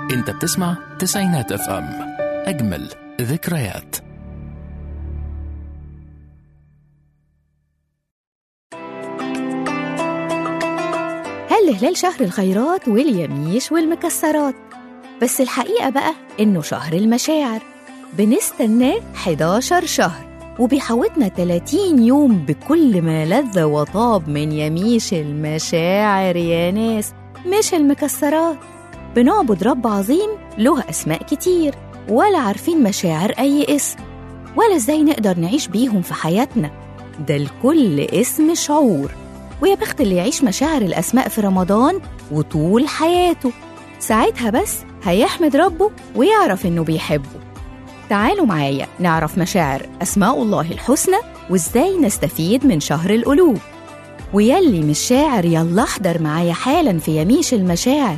انت بتسمع تسعينات اف ام اجمل ذكريات هل هلال شهر الخيرات واليميش والمكسرات بس الحقيقة بقى إنه شهر المشاعر بنستناه 11 شهر وبيحوطنا 30 يوم بكل ما لذ وطاب من يميش المشاعر يا ناس مش المكسرات بنعبد رب عظيم له أسماء كتير ولا عارفين مشاعر أي اسم ولا إزاي نقدر نعيش بيهم في حياتنا ده لكل اسم شعور ويا بخت اللي يعيش مشاعر الأسماء في رمضان وطول حياته ساعتها بس هيحمد ربه ويعرف إنه بيحبه تعالوا معايا نعرف مشاعر أسماء الله الحسنى وإزاي نستفيد من شهر القلوب ويلي مش شاعر يلا احضر معايا حالا في يميش المشاعر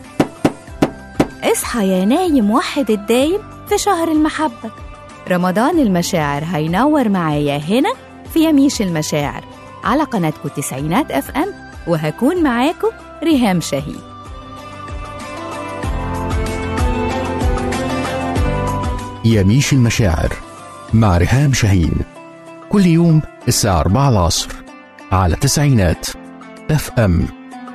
اصحى يا نايم وحد الدايم في شهر المحبة رمضان المشاعر هينور معايا هنا في يميش المشاعر على قناتكم تسعينات اف ام وهكون معاكم ريهام شهيد يميش المشاعر مع ريهام شاهين كل يوم الساعة 4 العصر على تسعينات اف ام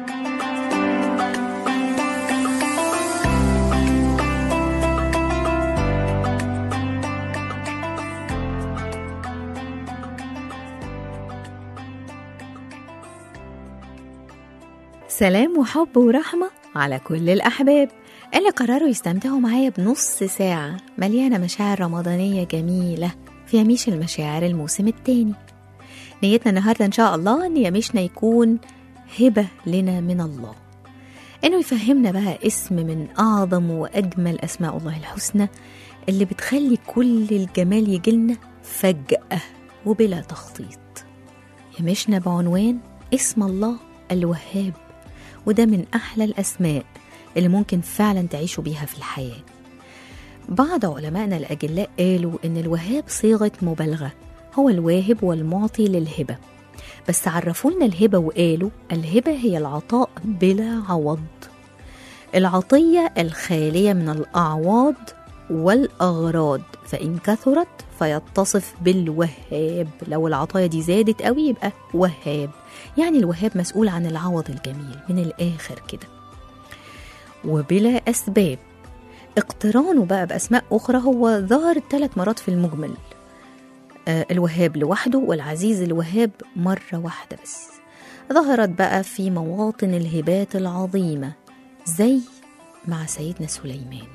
سلام وحب ورحمة على كل الأحباب اللي قرروا يستمتعوا معايا بنص ساعة مليانة مشاعر رمضانية جميلة في يميش المشاعر الموسم التاني نيتنا النهاردة إن شاء الله إن يميشنا يكون هبة لنا من الله إنه يفهمنا بقى اسم من أعظم وأجمل أسماء الله الحسنى اللي بتخلي كل الجمال يجيلنا فجأة وبلا تخطيط يمشنا بعنوان اسم الله الوهاب وده من أحلى الأسماء اللي ممكن فعلا تعيشوا بيها في الحياة بعض علمائنا الأجلاء قالوا إن الوهاب صيغة مبالغة هو الواهب والمعطي للهبة بس عرفوا لنا الهبة وقالوا الهبة هي العطاء بلا عوض العطية الخالية من الأعواض والأغراض فإن كثرت فيتصف بالوهاب لو العطايا دي زادت قوي يبقى وهاب يعني الوهاب مسؤول عن العوض الجميل من الآخر كده وبلا أسباب اقترانه بقى بأسماء أخرى هو ظهر ثلاث مرات في المجمل آه الوهاب لوحده والعزيز الوهاب مرة واحدة بس ظهرت بقى في مواطن الهبات العظيمة زي مع سيدنا سليمان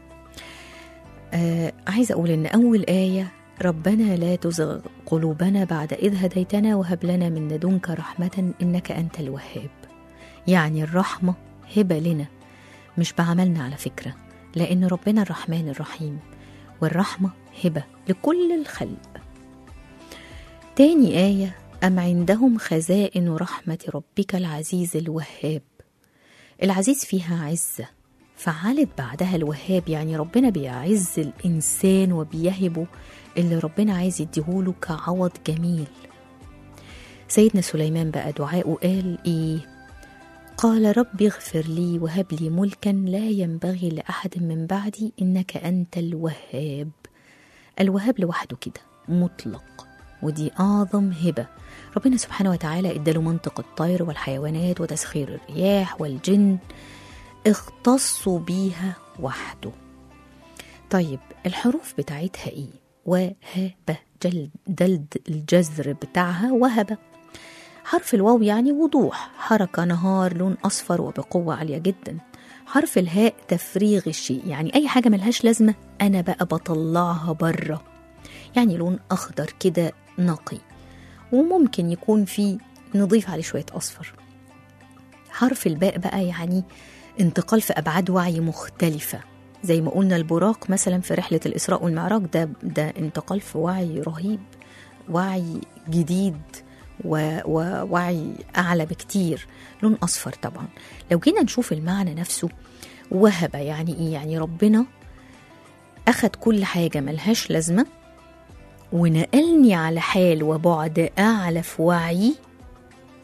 آه عايزة أقول إن أول آية ربنا لا تزغ قلوبنا بعد إذ هديتنا وهب لنا من لدنك رحمة إنك أنت الوهاب يعني الرحمة هبة لنا مش بعملنا على فكرة لأن ربنا الرحمن الرحيم والرحمة هبة لكل الخلق تاني آية أم عندهم خزائن رحمة ربك العزيز الوهاب العزيز فيها عزة فعلت بعدها الوهاب يعني ربنا بيعز الإنسان وبيهبه اللي ربنا عايز يديهوله كعوض جميل سيدنا سليمان بقى دعاءه قال إيه قال رب اغفر لي وهب لي ملكا لا ينبغي لأحد من بعدي إنك أنت الوهاب الوهاب لوحده كده مطلق ودي أعظم هبة ربنا سبحانه وتعالى اداله منطق الطير والحيوانات وتسخير الرياح والجن اختصوا بيها وحده طيب الحروف بتاعتها ايه وهب جلد دلد الجذر بتاعها وهب حرف الواو يعني وضوح حركة نهار لون أصفر وبقوة عالية جدا حرف الهاء تفريغ الشيء يعني أي حاجة ملهاش لازمة أنا بقى بطلعها بره يعني لون أخضر كده نقي وممكن يكون فيه نضيف عليه شوية أصفر حرف الباء بقى يعني انتقال في أبعاد وعي مختلفة زي ما قلنا البراق مثلا في رحلة الإسراء والمعراج ده ده انتقال في وعي رهيب وعي جديد ووعي أعلى بكتير لون أصفر طبعا لو جينا نشوف المعنى نفسه وهب يعني إيه يعني ربنا أخد كل حاجة ملهاش لازمة ونقلني على حال وبعد أعلى في وعي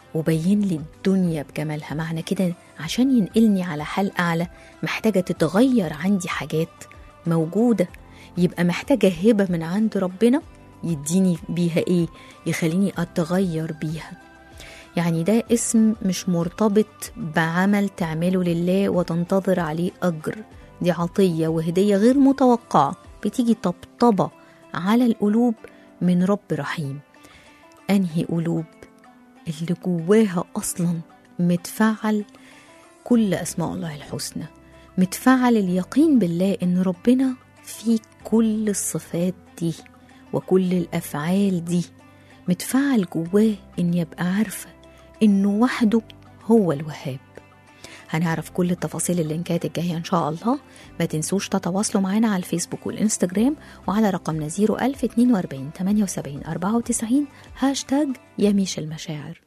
وبين لي الدنيا بجمالها معنى كده عشان ينقلني على حال أعلى محتاجة تتغير عندي حاجات موجودة يبقى محتاجة هبة من عند ربنا يديني بيها إيه يخليني أتغير بيها يعني ده اسم مش مرتبط بعمل تعمله لله وتنتظر عليه أجر دي عطية وهدية غير متوقعة بتيجي طبطبة على القلوب من رب رحيم أنهي قلوب اللي جواها أصلا متفعل كل أسماء الله الحسنى متفعل اليقين بالله إن ربنا فيه كل الصفات دي وكل الأفعال دي متفعل جواه إن يبقى عارفة إنه وحده هو الوهاب هنعرف كل التفاصيل اللينكات الجاية إن شاء الله ما تنسوش تتواصلوا معنا على الفيسبوك والإنستجرام وعلى رقمنا 01042 78 94 هاشتاج يميش المشاعر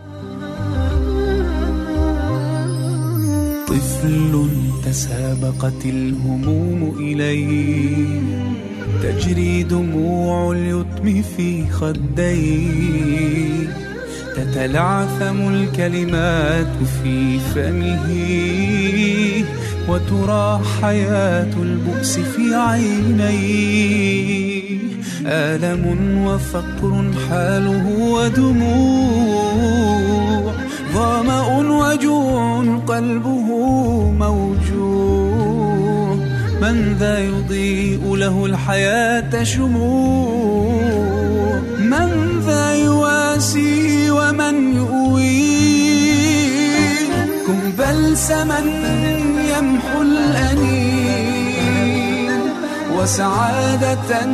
طفل تسابقت الهموم إليه تجري دموع اليتم في خديه تتلعثم الكلمات في فمه وترى حياة البؤس في عينيه آلم وفقر حاله ودموع ظمأ وجوع قلبه موجوع من ذا يضيء له الحياة شموع من ذا يواسي ومن يؤويه كن بلسما يمحو الأنين وسعادة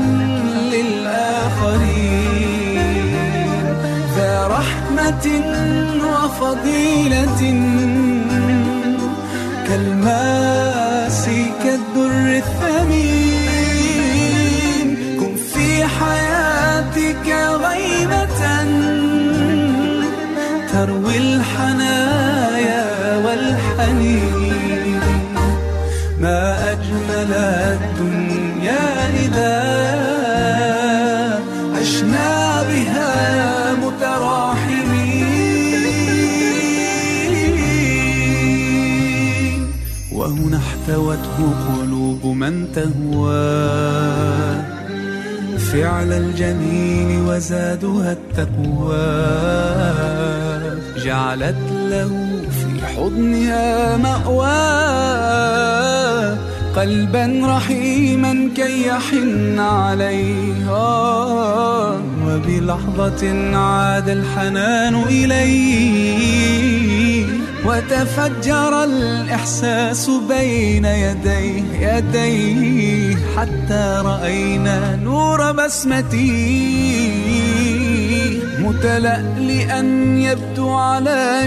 للآخرين ذا رحمة وفضيلة كالماس كالدر الثمين كن في حياتك غيبة تروي الحنايا والحنين ما أجمل الدنيا إذا عشنا بها متراحمين وهنا احتوته قلوب من تهوى فعل الجميل وزادها التقوى جعلت له في حضنها مأوى قلبا رحيما كي يحن عليها وبلحظة عاد الحنان إليه وتفجر الإحساس بين يديه يديه حتى رأينا نور بسمته متلألئا يبدو على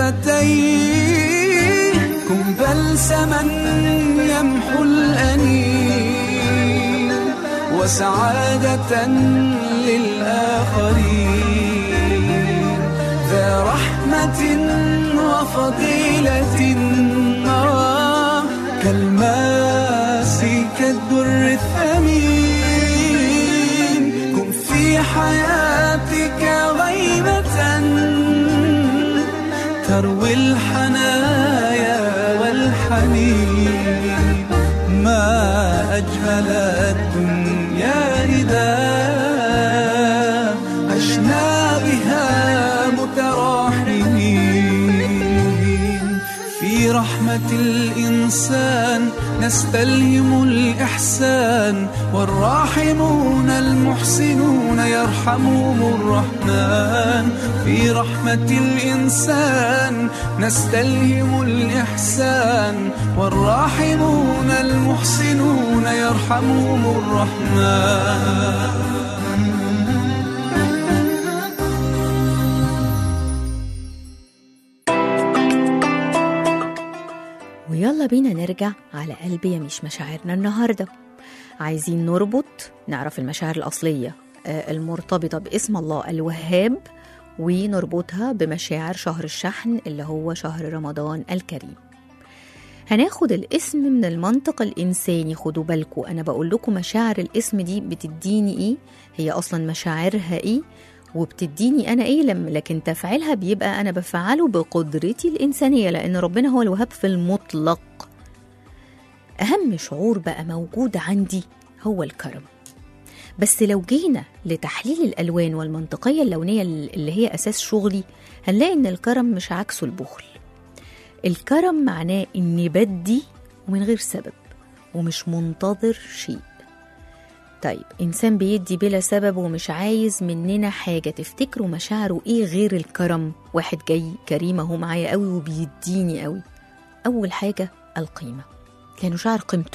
شفتيه كن بلسما يمحو الأنين وسعادة للآخرين ذا رحمة وفضيلة آه كالماس كالدر الثمين كن في حياتك غيبة تروي الحنايا والحنين ما أجمل الدنيا إذا عشنا بها متراحمين في رحمة الإنسان نستلهم الإحسان والراحمون المحسنون يرحمهم الرحمن في رحمة الإنسان نستلهم الإحسان والراحمون المحسنون يرحمهم الرحمن ويلا بينا نرجع على قلب يميش مشاعرنا النهاردة عايزين نربط نعرف المشاعر الأصلية آه، المرتبطة باسم الله الوهاب ونربطها بمشاعر شهر الشحن اللي هو شهر رمضان الكريم هناخد الاسم من المنطق الإنساني خدوا بالكم أنا بقول لكم مشاعر الاسم دي بتديني إيه هي أصلا مشاعرها إيه وبتديني انا ايه لما لكن تفعيلها بيبقى انا بفعله بقدرتي الانسانيه لان ربنا هو الوهاب في المطلق اهم شعور بقى موجود عندي هو الكرم بس لو جينا لتحليل الالوان والمنطقيه اللونيه اللي هي اساس شغلي هنلاقي ان الكرم مش عكسه البخل الكرم معناه اني بدي ومن غير سبب ومش منتظر شيء طيب إنسان بيدي بلا سبب ومش عايز مننا حاجة تفتكروا مشاعره إيه غير الكرم واحد جاي كريم أهو معايا قوي وبيديني قوي أول حاجة القيمة لأنه شعر قيمته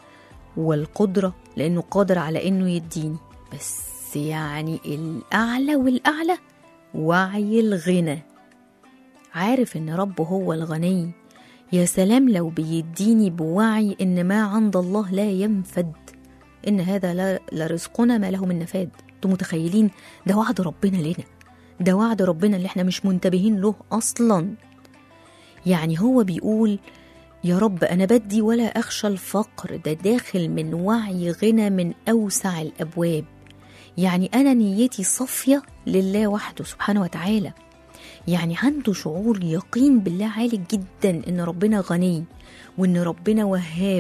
والقدرة لأنه قادر على إنه يديني بس يعني الأعلى والأعلى وعي الغنى عارف إن ربه هو الغني يا سلام لو بيديني بوعي إن ما عند الله لا ينفد إن هذا لا لرزقنا ما له من نفاد انتوا متخيلين ده وعد ربنا لنا ده وعد ربنا اللي احنا مش منتبهين له أصلا يعني هو بيقول يا رب أنا بدي ولا أخشى الفقر ده داخل من وعي غنى من أوسع الأبواب يعني أنا نيتي صافية لله وحده سبحانه وتعالى يعني عنده شعور يقين بالله عالي جدا إن ربنا غني وإن ربنا وهاب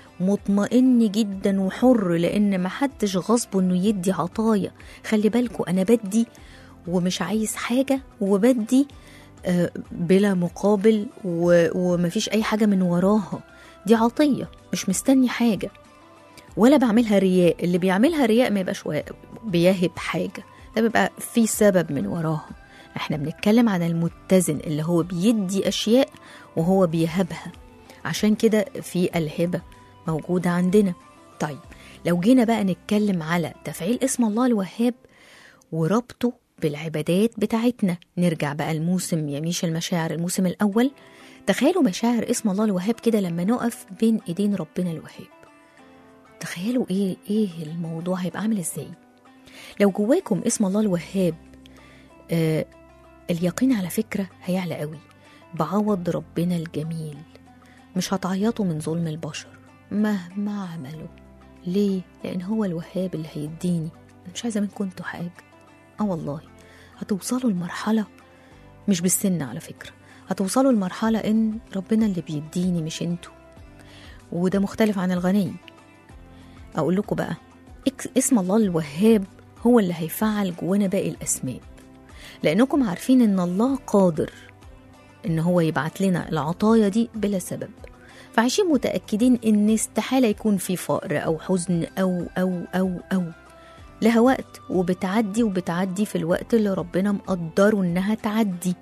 مطمئن جدا وحر لان محدش غصبه انه يدي عطايا خلي بالكوا انا بدي ومش عايز حاجه وبدي آه، بلا مقابل و- ومفيش اي حاجه من وراها دي عطيه مش مستني حاجه ولا بعملها رياء اللي بيعملها رياء ما يبقاش وا- بيهب حاجه ده بيبقى في سبب من وراها احنا بنتكلم عن المتزن اللي هو بيدي اشياء وهو بيهبها عشان كده في الهبه موجودة عندنا طيب لو جينا بقى نتكلم على تفعيل اسم الله الوهاب وربطه بالعبادات بتاعتنا نرجع بقى الموسم يميش المشاعر الموسم الأول تخيلوا مشاعر اسم الله الوهاب كده لما نقف بين ايدين ربنا الوهاب تخيلوا ايه ايه الموضوع هيبقى عامل ازاي لو جواكم اسم الله الوهاب آه اليقين على فكرة هيعلى قوي بعوض ربنا الجميل مش هتعيطوا من ظلم البشر مهما عملوا ليه؟ لأن هو الوهاب اللي هيديني أنا مش عايزة منكم انتوا حاجة اه والله هتوصلوا لمرحلة مش بالسن على فكرة هتوصلوا لمرحلة إن ربنا اللي بيديني مش انتوا وده مختلف عن الغني أقول لكم بقى إك- اسم الله الوهاب هو اللي هيفعل جوانا باقي الأسماء لأنكم عارفين إن الله قادر إن هو يبعت لنا العطايا دي بلا سبب فعايشين متأكدين إن استحالة يكون في فقر أو حزن أو أو أو أو لها وقت وبتعدي وبتعدي في الوقت اللي ربنا مقدره إنها تعدي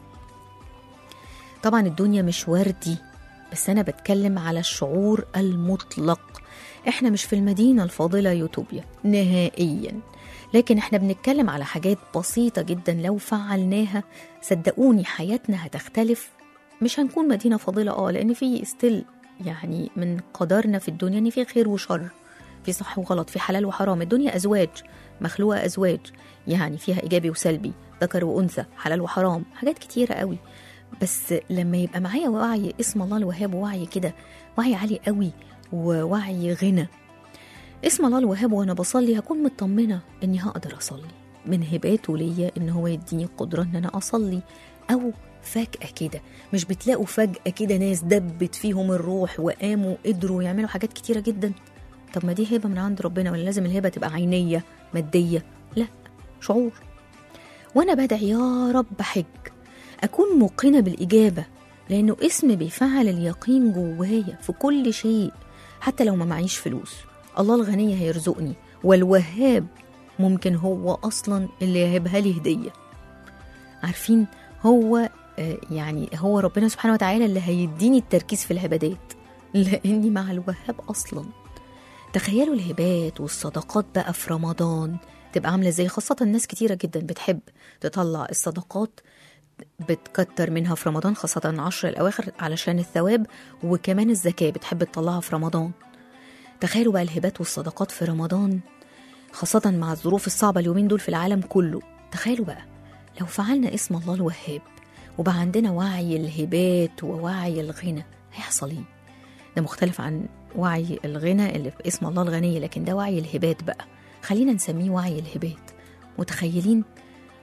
طبعا الدنيا مش وردي بس أنا بتكلم على الشعور المطلق إحنا مش في المدينة الفاضلة يوتوبيا نهائيا لكن إحنا بنتكلم على حاجات بسيطة جدا لو فعلناها صدقوني حياتنا هتختلف مش هنكون مدينة فاضلة اه لأن في ستيل يعني من قدرنا في الدنيا إن في خير وشر في صح وغلط في حلال وحرام الدنيا أزواج مخلوقة أزواج يعني فيها إيجابي وسلبي ذكر وأنثى حلال وحرام حاجات كتيرة قوي بس لما يبقى معايا وعي اسم الله الوهاب وعي كده وعي عالي قوي ووعي غنى اسم الله الوهاب وانا بصلي هكون مطمنه اني هقدر اصلي من هباته ليا ان هو يديني القدره ان انا اصلي او فجأة كده مش بتلاقوا فجأة كده ناس دبت فيهم الروح وقاموا قدروا يعملوا حاجات كتيرة جدا طب ما دي هبة من عند ربنا ولا لازم الهبة تبقى عينية مادية لا شعور وانا بدعي يا رب حج اكون موقنة بالإجابة لأنه اسم بيفعل اليقين جوايا في كل شيء حتى لو ما معيش فلوس الله الغني هيرزقني والوهاب ممكن هو أصلا اللي يهبها لي هدية عارفين هو آه، يعني هو ربنا سبحانه وتعالى اللي هيديني التركيز في العبادات لأني مع الوهاب أصلا تخيلوا الهبات والصدقات بقى في رمضان تبقى عاملة ازاي خاصة الناس كتيرة جدا بتحب تطلع الصدقات بتكتر منها في رمضان خاصة العشر الأواخر علشان الثواب وكمان الزكاة بتحب تطلعها في رمضان تخيلوا بقى الهبات والصدقات في رمضان خاصة مع الظروف الصعبة اليومين دول في العالم كله تخيلوا بقى لو فعلنا اسم الله الوهاب وبقى عندنا وعي الهبات ووعي الغنى هيحصل ايه؟ ده مختلف عن وعي الغنى اللي في اسم الله الغني لكن ده وعي الهبات بقى خلينا نسميه وعي الهبات متخيلين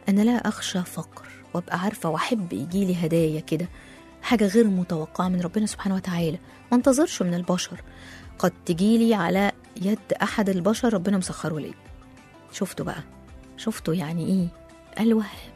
أنا لا أخشى فقر وأبقى عارفة وأحب يجيلي هدايا كده حاجة غير متوقعة من ربنا سبحانه وتعالى ما انتظرش من البشر قد تجيلي على يد أحد البشر ربنا مسخره لي شفتوا بقى شفتوا يعني إيه الوهاب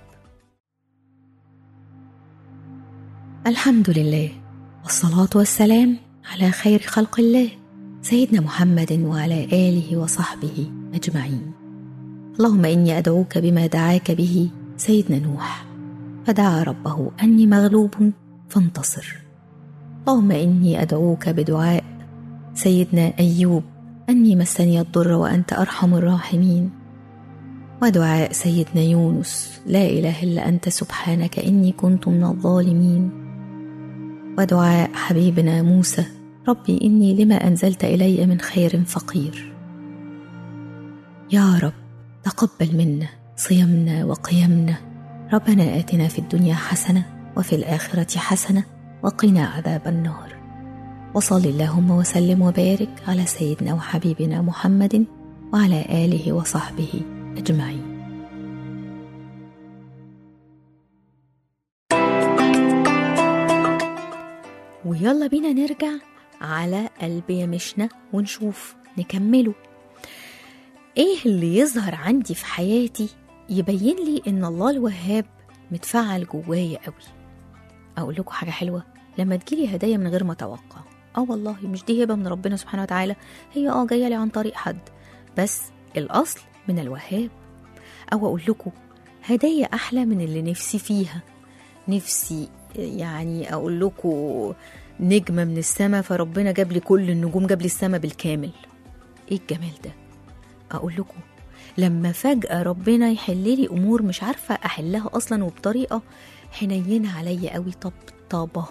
الحمد لله والصلاة والسلام على خير خلق الله سيدنا محمد وعلى آله وصحبه أجمعين اللهم إني أدعوك بما دعاك به سيدنا نوح فدعا ربه أني مغلوب فانتصر اللهم إني أدعوك بدعاء سيدنا أيوب أني مسني الضر وأنت أرحم الراحمين ودعاء سيدنا يونس لا إله إلا أنت سبحانك إني كنت من الظالمين ودعاء حبيبنا موسى ربي إني لما أنزلت إلي من خير فقير يا رب تقبل منا صيامنا وقيامنا ربنا آتنا في الدنيا حسنة وفي الآخرة حسنة وقنا عذاب النار وصل اللهم وسلم وبارك على سيدنا وحبيبنا محمد وعلى آله وصحبه أجمعين ويلا بينا نرجع على قلب يمشنا ونشوف نكمله ايه اللي يظهر عندي في حياتي يبين لي ان الله الوهاب متفعل جوايا قوي اقول لكم حاجه حلوه لما تجيلي هدايا من غير ما اتوقع اه والله مش دي هبه من ربنا سبحانه وتعالى هي اه جايه لي عن طريق حد بس الاصل من الوهاب او اقول لكم هدايا احلى من اللي نفسي فيها نفسي يعني اقول لكم نجمه من السماء فربنا جاب لي كل النجوم جاب لي السماء بالكامل ايه الجمال ده اقول لكم لما فجأة ربنا يحل لي أمور مش عارفة أحلها أصلا وبطريقة حنينة عليا قوي طبطبة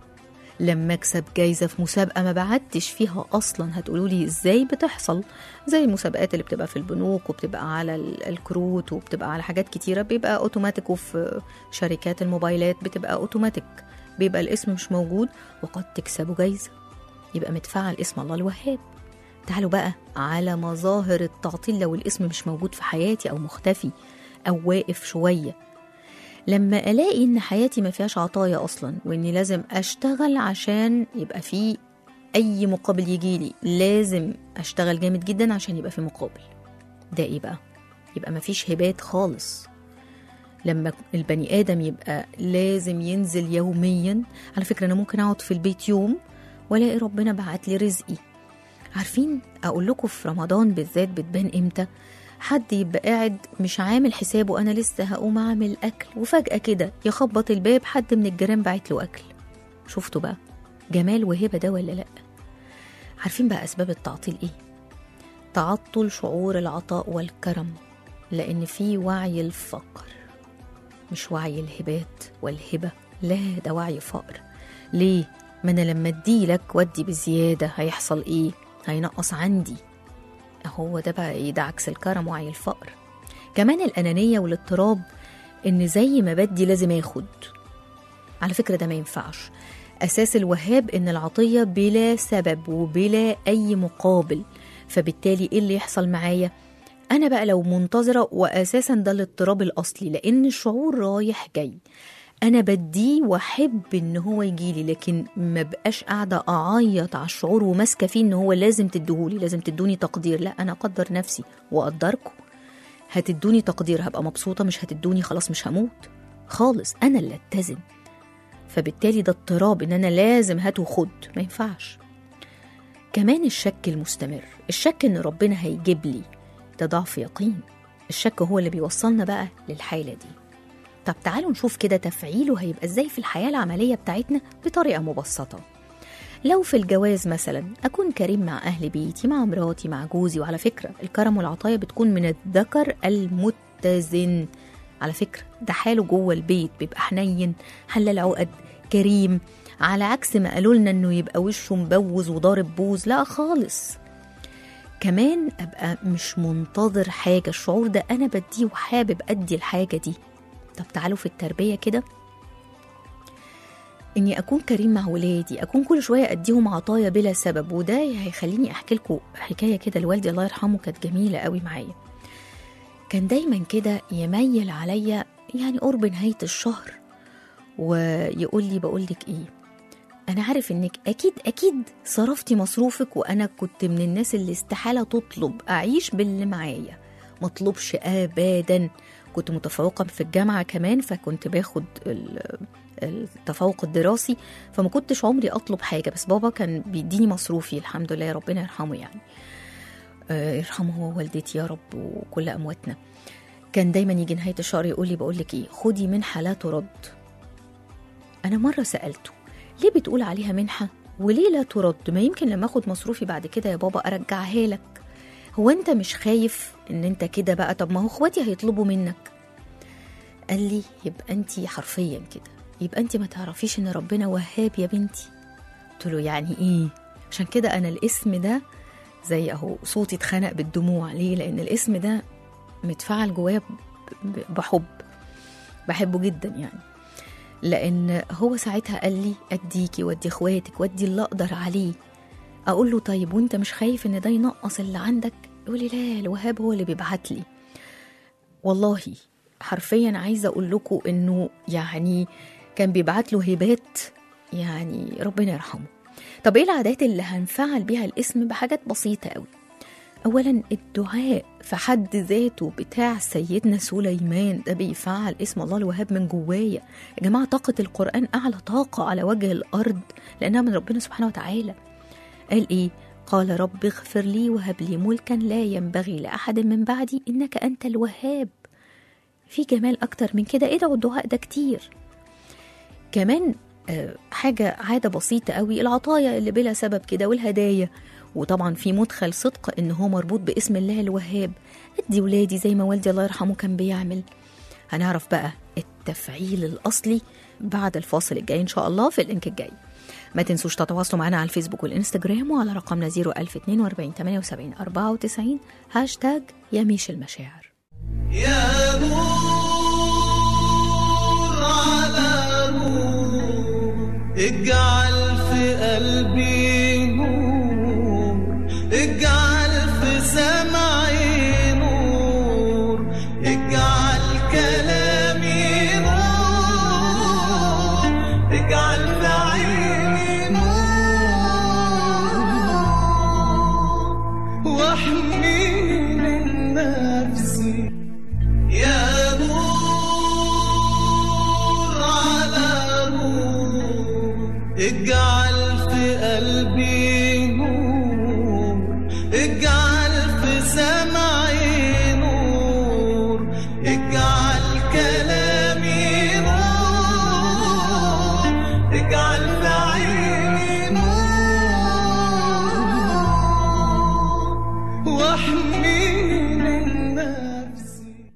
لما أكسب جايزة في مسابقة ما بعدتش فيها أصلا هتقولوا لي إزاي بتحصل زي المسابقات اللي بتبقى في البنوك وبتبقى على ال- الكروت وبتبقى على حاجات كتيرة بيبقى أوتوماتيك وفي شركات الموبايلات بتبقى أوتوماتيك بيبقى الاسم مش موجود وقد تكسبوا جايزة يبقى متفعل اسم الله الوهاب تعالوا بقى على مظاهر التعطيل لو الاسم مش موجود في حياتي او مختفي او واقف شويه لما الاقي ان حياتي ما فيهاش عطايا اصلا واني لازم اشتغل عشان يبقى في اي مقابل يجيلي لازم اشتغل جامد جدا عشان يبقى في مقابل ده ايه بقى يبقى ما فيش هبات خالص لما البني ادم يبقى لازم ينزل يوميا على فكره انا ممكن اقعد في البيت يوم والاقي ربنا بعت لي رزقي عارفين اقول لكم في رمضان بالذات بتبان امتى حد يبقى قاعد مش عامل حسابه انا لسه هقوم اعمل اكل وفجاه كده يخبط الباب حد من الجيران باعت له اكل شفتوا بقى جمال وهبه ده ولا لا عارفين بقى اسباب التعطيل ايه تعطل شعور العطاء والكرم لان في وعي الفقر مش وعي الهبات والهبه لا ده وعي فقر ليه ما انا لما اديلك ودي بزياده هيحصل ايه هينقص عندي هو ده بقى ايه ده عكس الكرم وعي الفقر كمان الانانيه والاضطراب ان زي ما بدي لازم اخد على فكره ده ما ينفعش اساس الوهاب ان العطيه بلا سبب وبلا اي مقابل فبالتالي ايه اللي يحصل معايا انا بقى لو منتظره واساسا ده الاضطراب الاصلي لان الشعور رايح جاي انا بديه واحب ان هو يجيلي لكن ما بقاش قاعده اعيط على الشعور وماسكه فيه ان هو لازم تديهولي لازم تدوني تقدير لا انا اقدر نفسي واقدركم هتدوني تقدير هبقى مبسوطه مش هتدوني خلاص مش هموت خالص انا اللي اتزن فبالتالي ده اضطراب ان انا لازم هات وخد ما ينفعش كمان الشك المستمر الشك ان ربنا هيجيب لي ده ضعف يقين الشك هو اللي بيوصلنا بقى للحاله دي طب تعالوا نشوف كده تفعيله هيبقى ازاي في الحياة العملية بتاعتنا بطريقة مبسطة لو في الجواز مثلا أكون كريم مع أهل بيتي مع مراتي مع جوزي وعلى فكرة الكرم والعطايا بتكون من الذكر المتزن على فكرة ده حاله جوه البيت بيبقى حنين حلال عقد كريم على عكس ما قالوا لنا انه يبقى وشه مبوز وضارب بوز لا خالص كمان ابقى مش منتظر حاجه الشعور ده انا بديه وحابب ادي الحاجه دي طب تعالوا في التربية كده إني أكون كريم مع ولادي أكون كل شوية أديهم عطايا بلا سبب وده هيخليني أحكي لكم حكاية كده لوالدي الله يرحمه كانت جميلة قوي معايا كان دايما كده يميل عليا يعني قرب نهاية الشهر ويقول لي بقول لك ايه انا عارف انك اكيد اكيد صرفتي مصروفك وانا كنت من الناس اللي استحالة تطلب اعيش باللي معايا مطلبش ابدا كنت متفوقة في الجامعة كمان فكنت باخد ال- التفوق الدراسي فما كنتش عمري اطلب حاجة بس بابا كان بيديني مصروفي الحمد لله ربنا يرحمه يعني آه، يرحمه هو والدتي يا رب وكل امواتنا كان دايما يجي نهايه الشهر يقول لي بقول لك ايه خدي منحه لا ترد انا مره سالته ليه بتقول عليها منحه وليه لا ترد ما يمكن لما اخد مصروفي بعد كده يا بابا ارجعها لك هو انت مش خايف ان انت كده بقى طب ما هو اخواتي هيطلبوا منك قال لي يبقى انت حرفيا كده يبقى انت ما تعرفيش ان ربنا وهاب يا بنتي قلت له يعني ايه عشان كده انا الاسم ده زي اهو صوتي اتخنق بالدموع ليه لان الاسم ده متفعل جوايا ب- ب- بحب بحبه جدا يعني لان هو ساعتها قال لي اديكي وادي اخواتك وادي اللي اقدر عليه اقول له طيب وانت مش خايف ان ده ينقص اللي عندك يقول لي لا الوهاب هو اللي بيبعت لي والله حرفيا عايزه اقول لكم انه يعني كان بيبعت له هبات يعني ربنا يرحمه طب ايه العادات اللي هنفعل بيها الاسم بحاجات بسيطه قوي اولا الدعاء في حد ذاته بتاع سيدنا سليمان ده بيفعل اسم الله الوهاب من جوايا يا جماعه طاقه القران اعلى طاقه على وجه الارض لانها من ربنا سبحانه وتعالى قال ايه قال رب اغفر لي وهب لي ملكا لا ينبغي لاحد من بعدي انك انت الوهاب في جمال اكتر من كده ادعوا الدعاء ده كتير كمان آه، حاجة عادة بسيطة قوي العطايا اللي بلا سبب كده والهدايا وطبعا في مدخل صدق ان هو مربوط باسم الله الوهاب ادي ولادي زي ما والدي الله يرحمه كان بيعمل هنعرف بقى التفعيل الاصلي بعد الفاصل الجاي ان شاء الله في اللينك الجاي ما تنسوش تتواصلوا معنا على الفيسبوك والانستجرام وعلى رقمنا 01042 78 94 هاشتاج يميش المشاعر يا نور على نور اجعل في قلبي نور اجعل في سمعي نور اجعل كلامي نور اجعل في عيني نور واحمي من نفسي يا نور على نور اجعل في قلبي نور اجعل في سمعي نور اجعل كلامي نور اجعل في عيني نور واحمي من نفسي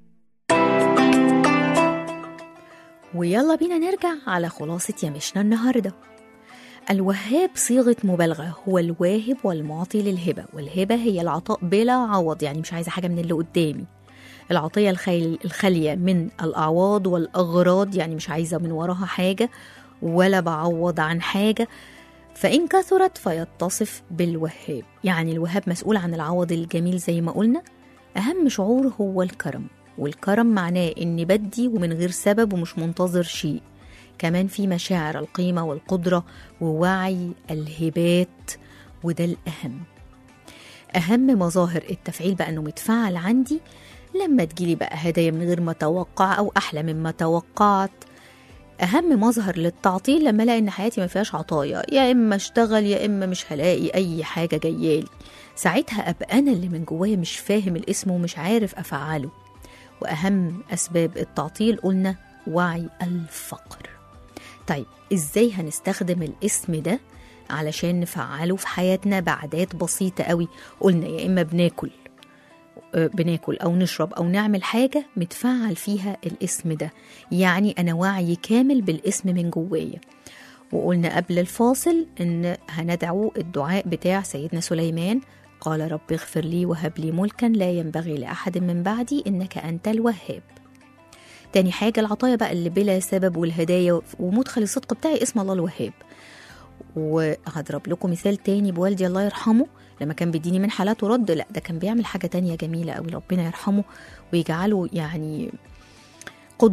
ويلا بينا نرجع على خلاصة يمشنا النهاردة الوهاب صيغة مبالغة هو الواهب والمعطي للهبة والهبة هي العطاء بلا عوض يعني مش عايزة حاجة من اللي قدامي العطية الخيل الخالية من الأعواض والأغراض يعني مش عايزة من وراها حاجة ولا بعوض عن حاجة فإن كثرت فيتصف بالوهاب يعني الوهاب مسؤول عن العوض الجميل زي ما قلنا أهم شعور هو الكرم والكرم معناه إني بدي ومن غير سبب ومش منتظر شيء كمان في مشاعر القيمة والقدرة ووعي الهبات وده الأهم أهم مظاهر التفعيل بقى إنه متفعل عندي لما تجيلي بقى هدايا من غير ما أتوقع أو أحلى مما توقعت أهم مظهر للتعطيل لما ألاقي إن حياتي ما فيهاش عطايا يا إما أشتغل يا إما مش هلاقي أي حاجة جايالي ساعتها أبقى أنا اللي من جوايا مش فاهم الاسم ومش عارف أفعله وأهم أسباب التعطيل قلنا وعي الفقر طيب إزاي هنستخدم الاسم ده علشان نفعله في حياتنا بعادات بسيطة قوي قلنا يا إما بناكل آه، بناكل أو نشرب أو نعمل حاجة متفعل فيها الاسم ده يعني أنا وعي كامل بالاسم من جوايا وقلنا قبل الفاصل إن هندعو الدعاء بتاع سيدنا سليمان قال رب اغفر لي وهب لي ملكا لا ينبغي لأحد من بعدي إنك أنت الوهاب تاني حاجة العطايا بقى اللي بلا سبب والهدايا ومدخل الصدق بتاعي اسم الله الوهاب وهضرب لكم مثال تاني بوالدي الله يرحمه لما كان بيديني من حالات ورد لا ده كان بيعمل حاجة تانية جميلة قوي ربنا يرحمه ويجعله يعني قدوة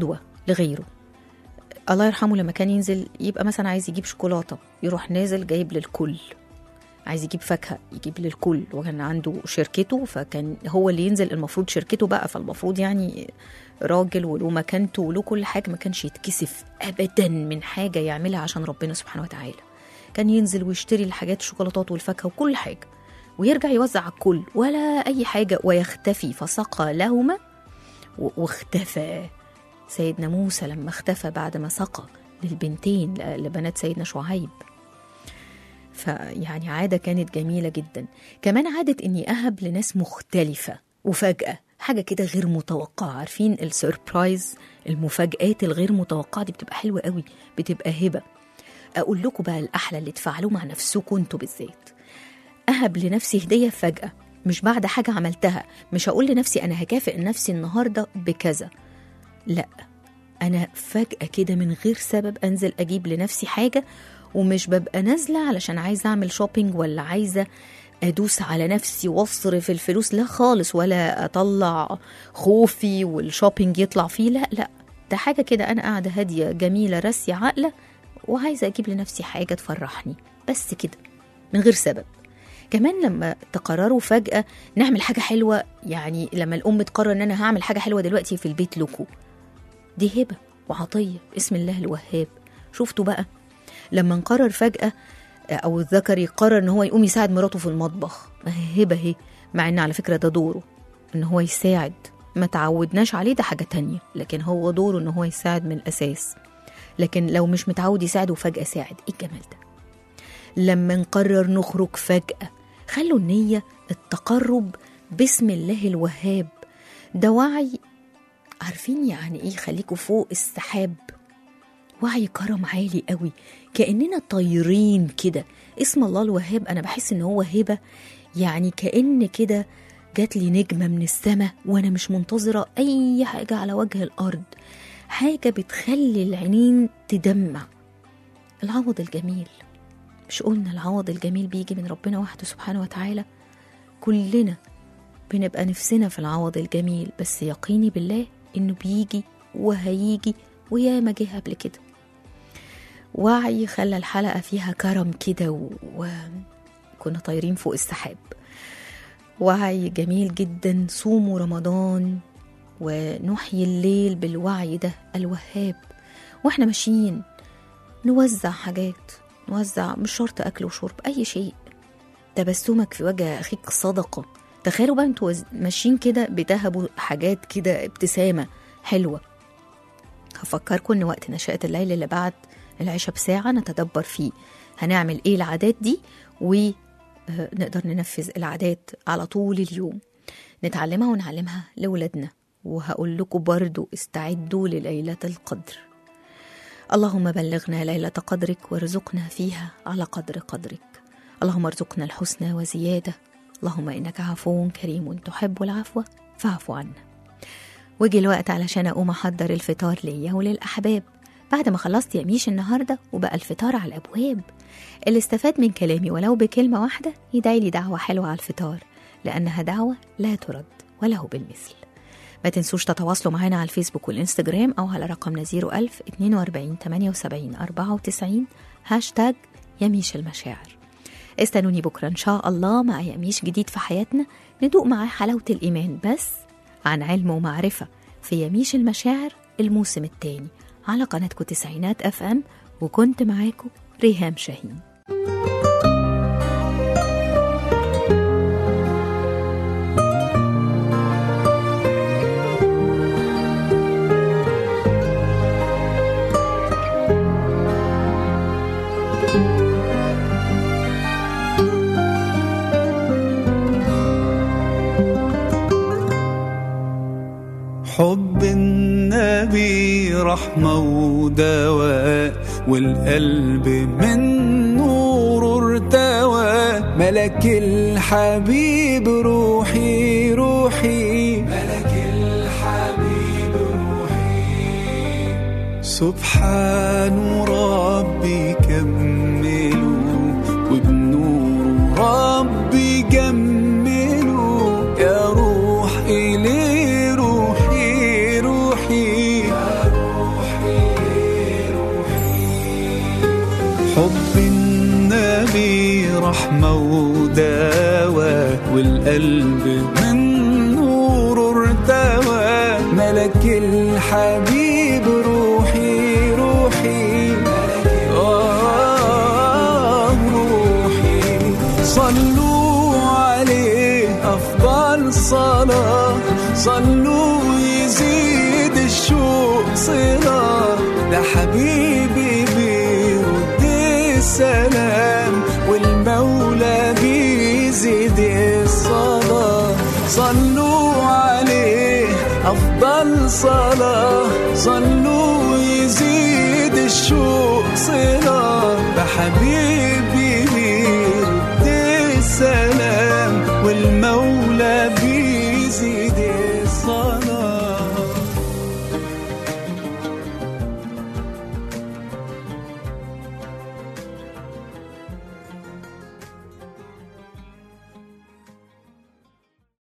لغيره الله يرحمه لما كان ينزل يبقى مثلا عايز يجيب شوكولاته يروح نازل جايب للكل عايز يجيب فاكهه يجيب للكل وكان عنده شركته فكان هو اللي ينزل المفروض شركته بقى فالمفروض يعني راجل وله مكانته وله كل حاجه ما كانش يتكسف ابدا من حاجه يعملها عشان ربنا سبحانه وتعالى كان ينزل ويشتري الحاجات الشوكولاتات والفاكهه وكل حاجه ويرجع يوزع على الكل ولا اي حاجه ويختفي فسقى لهما و- واختفى سيدنا موسى لما اختفى بعد ما سقى للبنتين ل- لبنات سيدنا شعيب فيعني عادة كانت جميلة جدا كمان عادة إني أهب لناس مختلفة وفجأة حاجة كده غير متوقعة عارفين السربرايز المفاجآت الغير متوقعة دي بتبقى حلوة قوي بتبقى هبة أقول لكم بقى الأحلى اللي تفعلوه مع نفسكم انتوا بالذات أهب لنفسي هدية فجأة مش بعد حاجة عملتها مش هقول لنفسي أنا هكافئ نفسي النهاردة بكذا لا أنا فجأة كده من غير سبب أنزل أجيب لنفسي حاجة ومش ببقى نازلة علشان عايزة أعمل شوبينج ولا عايزة أدوس على نفسي واصرف الفلوس لا خالص ولا أطلع خوفي والشوبينج يطلع فيه لا لا ده حاجة كده أنا قاعدة هادية جميلة راسية عاقلة وعايزة أجيب لنفسي حاجة تفرحني بس كده من غير سبب كمان لما تقرروا فجأة نعمل حاجة حلوة يعني لما الأم تقرر إن أنا هعمل حاجة حلوة دلوقتي في البيت لكم دي هبة وعطية باسم الله الوهاب شفتوا بقى لما نقرر فجأة أو الذكر يقرر إن هو يقوم يساعد مراته في المطبخ ما هي هبة اهي مع إن على فكرة ده دوره إن هو يساعد ما تعودناش عليه ده حاجة تانية لكن هو دوره إن هو يساعد من الأساس لكن لو مش متعود يساعد وفجأة ساعد إيه الجمال ده لما نقرر نخرج فجأة خلوا النية التقرب باسم الله الوهاب ده وعي عارفين يعني ايه خليكوا فوق السحاب وعي كرم عالي قوي كأننا طايرين كده اسم الله الوهاب أنا بحس إن هو هبة يعني كأن كده جات لي نجمة من السماء وأنا مش منتظرة أي حاجة على وجه الأرض حاجة بتخلي العينين تدمع العوض الجميل مش قلنا العوض الجميل بيجي من ربنا وحده سبحانه وتعالى كلنا بنبقى نفسنا في العوض الجميل بس يقيني بالله انه بيجي وهيجي وياما جه قبل كده وعي خلى الحلقة فيها كرم كده و... وكنا طايرين فوق السحاب وعي جميل جدا صوموا رمضان ونحيي الليل بالوعي ده الوهاب واحنا ماشيين نوزع حاجات نوزع مش شرط أكل وشرب أي شيء تبسمك في وجه أخيك صدقة تخيلوا بقى انتوا وز- ماشيين كده بتهبوا حاجات كده ابتسامة حلوة هفكركم ان وقت نشأة الليل اللي بعد العشاء بساعة نتدبر فيه هنعمل ايه العادات دي ونقدر ننفذ العادات على طول اليوم نتعلمها ونعلمها لولادنا وهقول لكم برضو استعدوا لليلة القدر اللهم بلغنا ليلة قدرك وارزقنا فيها على قدر قدرك اللهم ارزقنا الحسنى وزيادة اللهم إنك عفو كريم تحب العفو فاعف عنا وجي الوقت علشان أقوم أحضر الفطار ليا وللأحباب بعد ما خلصت يا ميش النهاردة وبقى الفطار على الأبواب اللي استفاد من كلامي ولو بكلمة واحدة يدعي لي دعوة حلوة على الفطار لأنها دعوة لا ترد وله بالمثل ما تنسوش تتواصلوا معنا على الفيسبوك والإنستجرام أو على رقمنا 01000 42 78 94 هاشتاج يميش المشاعر استنوني بكرة إن شاء الله مع يميش جديد في حياتنا ندوق معاه حلاوة الإيمان بس عن علم ومعرفة في يميش المشاعر الموسم الثاني على قناتكم تسعينات أف أم وكنت معاكم ريهام شاهين حب النبي رحمة ودواء والقلب من نور ارتوى ملك الحبيب روحي روحي ملك الحبيب روحي سبحان ربي كملوا وبنور ربي جملوا يا روح إلي روحي روحي يا روح فيه رحمة ودواء والقلب من نوره ارتوى ملك الحبيب روحي روحي آه روحي صلوا عليه أفضل صلاة صلوا يزيد الشوق صلاة ده حبيبي بيرد السلام والمولى بيزيد الصلاة صلوا عليه أفضل صلاة صلوا يزيد الشوق صلاة بحبيبي بيرد السلام